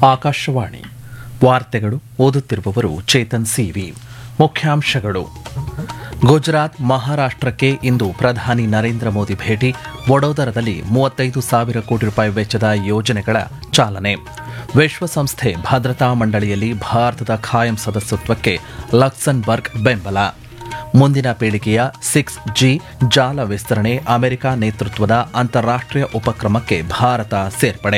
ಆಕಾಶವಾಣಿ ವಾರ್ತೆಗಳು ಓದುತ್ತಿರುವವರು ಚೇತನ್ ಸಿವಿ ಮುಖ್ಯಾಂಶಗಳು ಗುಜರಾತ್ ಮಹಾರಾಷ್ಟಕ್ಕೆ ಇಂದು ಪ್ರಧಾನಿ ನರೇಂದ್ರ ಮೋದಿ ಭೇಟಿ ವಡೋದರದಲ್ಲಿ ಮೂವತ್ತೈದು ಸಾವಿರ ಕೋಟಿ ರೂಪಾಯಿ ವೆಚ್ಚದ ಯೋಜನೆಗಳ ಚಾಲನೆ ವಿಶ್ವಸಂಸ್ಥೆ ಭದ್ರತಾ ಮಂಡಳಿಯಲ್ಲಿ ಭಾರತದ ಖಾಯಂ ಸದಸ್ಯತ್ವಕ್ಕೆ ಲಕ್ಸನ್ಬರ್ಗ್ ಬೆಂಬಲ ಮುಂದಿನ ಪೀಳಿಗೆಯ ಸಿಕ್ಸ್ ಜಿ ಜಾಲ ವಿಸ್ತರಣೆ ಅಮೆರಿಕ ನೇತೃತ್ವದ ಅಂತಾರಾಷ್ಟೀಯ ಉಪಕ್ರಮಕ್ಕೆ ಭಾರತ ಸೇರ್ಪಡೆ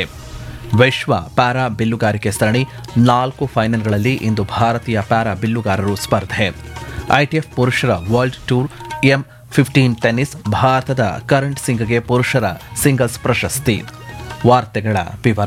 ವಿಶ್ವ ಪ್ಯಾರಾ ಬಿಲ್ಲುಗಾರಿಕೆ ಸರಣಿ ನಾಲ್ಕು ಫೈನಲ್ಗಳಲ್ಲಿ ಇಂದು ಭಾರತೀಯ ಪ್ಯಾರಾ ಬಿಲ್ಲುಗಾರರು ಸ್ಪರ್ಧೆ ಐಟಿಎಫ್ ಪುರುಷರ world tour M fifteen tennis ಭಾರತದ ಕರಣ್ ಸಿಂಗ್ಗೆ ಪುರುಷರ ಸಿಂಗಲ್ಸ್ ಪ್ರಶಸ್ತಿ ವಾರ್ತೆಗಳ ವಿವರ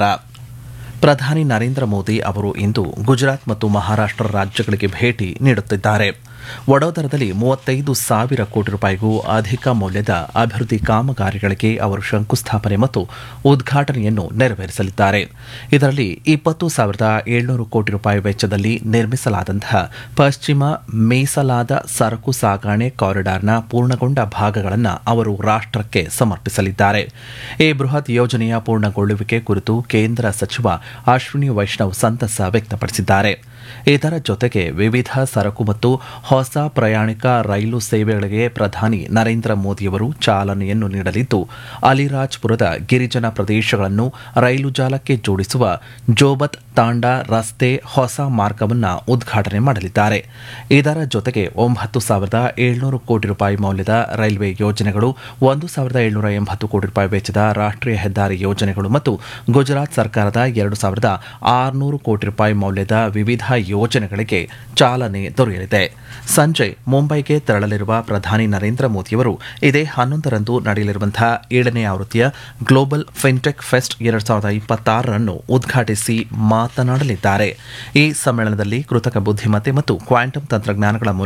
ಪ್ರಧಾನಿ ನರೇಂದ್ರ ಮೋದಿ ಅವರು ಇಂದು ಗುಜರಾತ್ ಮತ್ತು ಮಹಾರಾಷ್ಟ್ರ ರಾಜ್ಯಗಳಿಗೆ ಭೇಟಿ ನೀಡುತ್ತಿದ್ದಾರೆ ವಡೋದರದಲ್ಲಿ ಮೂವತ್ತೈದು ಸಾವಿರ ಕೋಟಿ ರೂಪಾಯಿಗೂ ಅಧಿಕ ಮೌಲ್ಯದ ಅಭಿವೃದ್ಧಿ ಕಾಮಗಾರಿಗಳಿಗೆ ಅವರು ಶಂಕುಸ್ಥಾಪನೆ ಮತ್ತು ಉದ್ಘಾಟನೆಯನ್ನು ನೆರವೇರಿಸಲಿದ್ದಾರೆ ಇದರಲ್ಲಿ ಇಪ್ಪತ್ತು ಸಾವಿರದ ಏಳ್ನೂರು ಕೋಟಿ ರೂಪಾಯಿ ವೆಚ್ಚದಲ್ಲಿ ನಿರ್ಮಿಸಲಾದಂತಹ ಪಶ್ಚಿಮ ಮೀಸಲಾದ ಸರಕು ಸಾಗಣೆ ಕಾರಿಡಾರ್ನ ಪೂರ್ಣಗೊಂಡ ಭಾಗಗಳನ್ನು ಅವರು ರಾಷ್ಟಕ್ಕೆ ಸಮರ್ಪಿಸಲಿದ್ದಾರೆ ಈ ಬೃಹತ್ ಯೋಜನೆಯ ಪೂರ್ಣಗೊಳ್ಳುವಿಕೆ ಕುರಿತು ಕೇಂದ್ರ ಸಚಿವ ಅಶ್ವಿನಿ ವೈಷ್ಣವ್ ಸಂತಸ ವ್ಯಕ್ತಪಡಿಸಿದ್ದಾರೆ ಇದರ ಜೊತೆಗೆ ವಿವಿಧ ಸರಕು ಮತ್ತು ಹೊಸ ಪ್ರಯಾಣಿಕ ರೈಲು ಸೇವೆಗಳಿಗೆ ಪ್ರಧಾನಿ ನರೇಂದ್ರ ಮೋದಿಯವರು ಚಾಲನೆಯನ್ನು ನೀಡಲಿದ್ದು ಅಲಿರಾಜ್ಪುರದ ಗಿರಿಜನ ಪ್ರದೇಶಗಳನ್ನು ರೈಲು ಜಾಲಕ್ಕೆ ಜೋಡಿಸುವ ಜೋಬತ್ ತಾಂಡಾ ರಸ್ತೆ ಹೊಸ ಮಾರ್ಗವನ್ನು ಉದ್ಘಾಟನೆ ಮಾಡಲಿದ್ದಾರೆ ಇದರ ಜೊತೆಗೆ ಒಂಬತ್ತು ಸಾವಿರದ ಏಳ್ನೂರು ಕೋಟಿ ರೂಪಾಯಿ ಮೌಲ್ಯದ ರೈಲ್ವೆ ಯೋಜನೆಗಳು ಒಂದು ಸಾವಿರದ ಏಳ್ನೂರ ಎಂಬತ್ತು ಕೋಟಿ ರೂಪಾಯಿ ವೆಚ್ಚದ ರಾಷ್ಟೀಯ ಹೆದ್ದಾರಿ ಯೋಜನೆಗಳು ಮತ್ತು ಗುಜರಾತ್ ಸರ್ಕಾರದ ಎರಡು ಸಾವಿರದ ಆರುನೂರು ಕೋಟಿ ರೂಪಾಯಿ ಮೌಲ್ಯದ ವಿವಿಧ ಯೋಜನೆಗಳಿಗೆ ಚಾಲನೆ ದೊರೆಯಲಿದೆ ಸಂಜೆ ಮುಂಬೈಗೆ ತೆರಳಲಿರುವ ಪ್ರಧಾನಿ ನರೇಂದ್ರ ಮೋದಿಯವರು ಇದೇ ಹನ್ನೊಂದರಂದು ನಡೆಯಲಿರುವಂತಹ ಏಳನೇ ಆವೃತ್ತಿಯ ಗ್ಲೋಬಲ್ ಫಿನ್ಟೆಕ್ ಫೆಸ್ಟ್ ಎರಡ್ ಸಾವಿರದ ಇಪ್ಪತ್ತಾರರನ್ನು ಉದ್ಘಾಟಿಸಿ ಮಾತನಾಡಲಿದ್ದಾರೆ ಈ ಸಮ್ಮೇಳನದಲ್ಲಿ ಕೃತಕ ಬುದ್ಧಿಮತ್ತೆ ಮತ್ತು ಕ್ವಾಂಟಮ್ ತಂತ್ರಜ್ಞಾನಗಳ